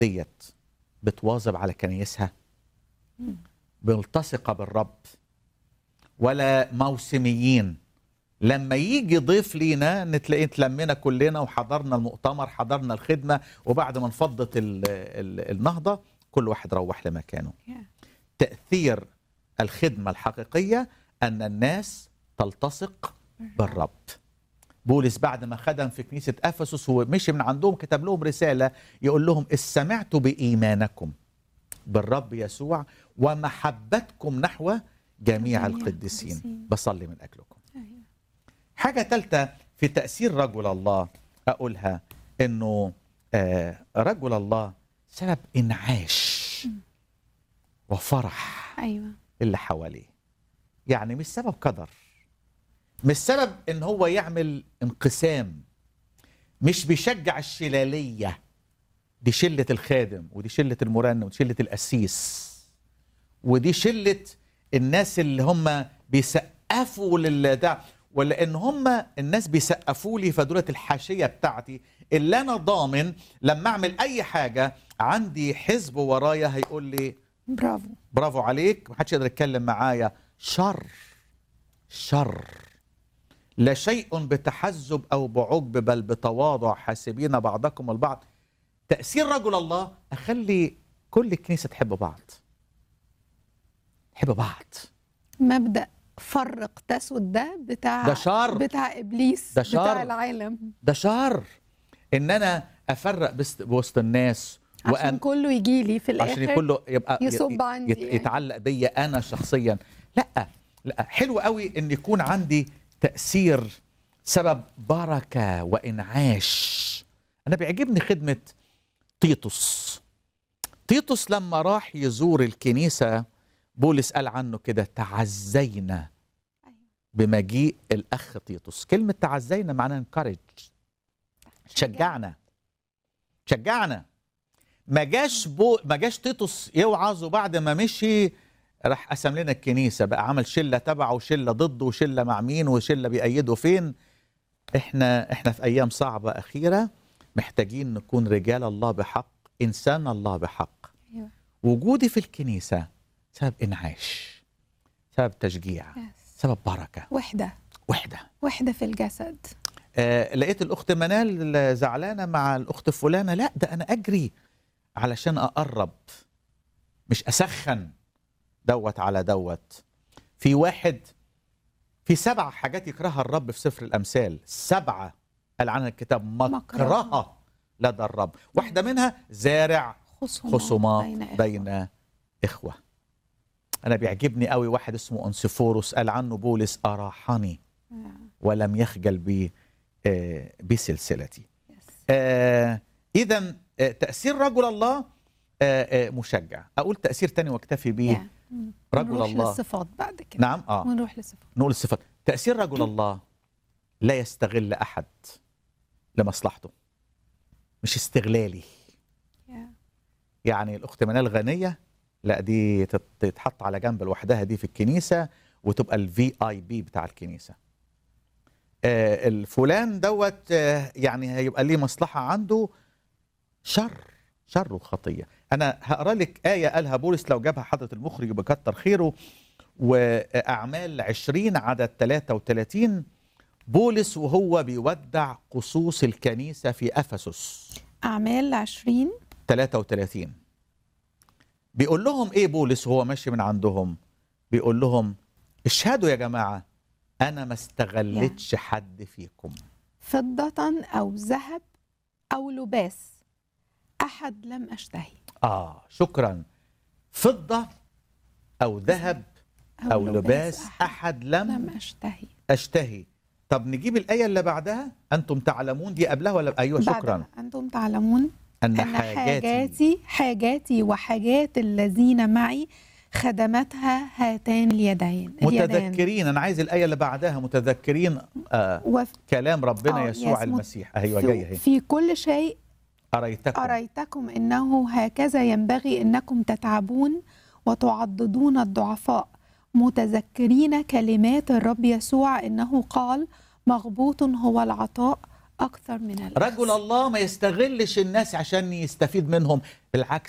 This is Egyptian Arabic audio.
ديت بتواظب على كنايسها ملتصقة بالرب ولا موسميين لما يجي ضيف لينا نتلاقي اتلمينا كلنا وحضرنا المؤتمر حضرنا الخدمة وبعد ما انفضت ال ال النهضة كل واحد روح لمكانه تأثير الخدمة الحقيقية أن الناس تلتصق بالرب بولس بعد ما خدم في كنيسة أفسس ومشي من عندهم كتب لهم رسالة يقول لهم إذ سمعت بإيمانكم بالرب يسوع ومحبتكم نحو جميع القديسين بصلي من أجلكم حاجة ثالثة في تأثير رجل الله أقولها إنه آه رجل الله سبب إنعاش وفرح ايوه اللي حواليه يعني مش سبب قدر مش سبب ان هو يعمل انقسام مش بيشجع الشلالية دي شلة الخادم ودي شلة المرنم ودي شلة القسيس ودي شلة الناس اللي هم بيسقفوا للدع ولا ان هم الناس بيسقفوا لي فدولة الحاشية بتاعتي اللي انا ضامن لما اعمل اي حاجة عندي حزب ورايا هيقول لي برافو برافو عليك محدش يقدر يتكلم معايا شر شر لا شيء بتحزب او بعجب بل بتواضع حاسبين بعضكم البعض تاثير رجل الله اخلي كل الكنيسه تحب بعض تحب بعض مبدا فرق تسود ده بتاع ده شر. بتاع ابليس ده شر. بتاع العالم ده شر ان انا افرق بس بوسط الناس عشان كله يجي لي في الاخر عشان كله يبقى يصب يت- عندي يت- يعني. يتعلق بيا انا شخصيا لا لا حلو قوي ان يكون عندي تاثير سبب بركه وانعاش انا بيعجبني خدمه تيتوس تيتوس لما راح يزور الكنيسه بولس قال عنه كده تعزينا بمجيء الاخ تيتوس كلمه تعزينا معناها انكارج شجعنا شجعنا ما جاش بو ما جاش تيتوس يوعظ وبعد ما مشي راح قسم لنا الكنيسه بقى عمل شله تبعه وشله ضده وشله مع مين وشله بيأيده فين احنا احنا في ايام صعبه اخيره محتاجين نكون رجال الله بحق انسان الله بحق أيوة. وجودي في الكنيسه سبب انعاش سبب تشجيع Yes. سبب بركه وحده وحده وحده في الجسد آه لقيت الاخت منال زعلانه مع الاخت فلانه لا ده انا اجري علشان اقرب مش اسخن دوت على دوت في واحد في سبع حاجات يكرهها الرب في سفر الامثال سبعه قال عنها الكتاب مكرهة. مكرهه لدى الرب واحده منها زارع خصومات, خصومات بين إخوة. بين إخوة أنا بيعجبني قوي واحد اسمه أنسفوروس قال عنه بولس أراحني ولم يخجل بي آه، بسلسلتي Yes. آه إذا آه تأثير رجل الله آه آه مشجع أقول تأثير تاني واكتفي بيه Yeah. مم. رجل ونروح الله. للصفات بعد كده نعم آه ونروح للصفات نقول الصفات تأثير رجل الله لا يستغل أحد لمصلحته مش استغلالي Yeah. يعني الاخت منال غنيه لا دي تت- تتحط على جنب لوحدها دي في الكنيسه وتبقى الفي اي بي بتاع الكنيسه آه الفلان دوت آه يعني هيبقى ليه مصلحه عنده شر شر وخطيه انا هقرا لك ايه قالها بولس لو جابها حضره المخرج بكتر خيره واعمال 20 عدد 33 بولس وهو بيودع قصوص الكنيسه في افسس اعمال 20 33 بيقول لهم ايه بولس وهو ماشي من عندهم بيقول لهم اشهدوا يا جماعه انا ما استغلتش حد فيكم فضة أو ذهب أو لباس أحد لم أشتهي اه شكرا فضه او ذهب او لباس احد لم لم أشتهي اشتهي طب نجيب الايه اللي بعدها انتم تعلمون دي قبلها ولا ايوه شكرا بعدها أنتم تعلمون ان أن حاجاتي حاجاتي حاجاتي وحاجات الذين معي خدمتها هاتان اليدين اليدان متذكرين انا عايز الايه اللي بعدها متذكرين آه وف- كلام ربنا آه، يسوع يس، مت- المسيح ايوه في- جايه اهي في كل شيء اريتكم أريتكم أنه هكذا ينبغي أنكم تتعبون وتعضدون الضعفاء متذكرين كلمات الرب يسوع أنه قال مغبوط هو العطاء أكثر من الأخذ رجل الله ما يستغلش الناس عشان يستفيد منهم بالعكس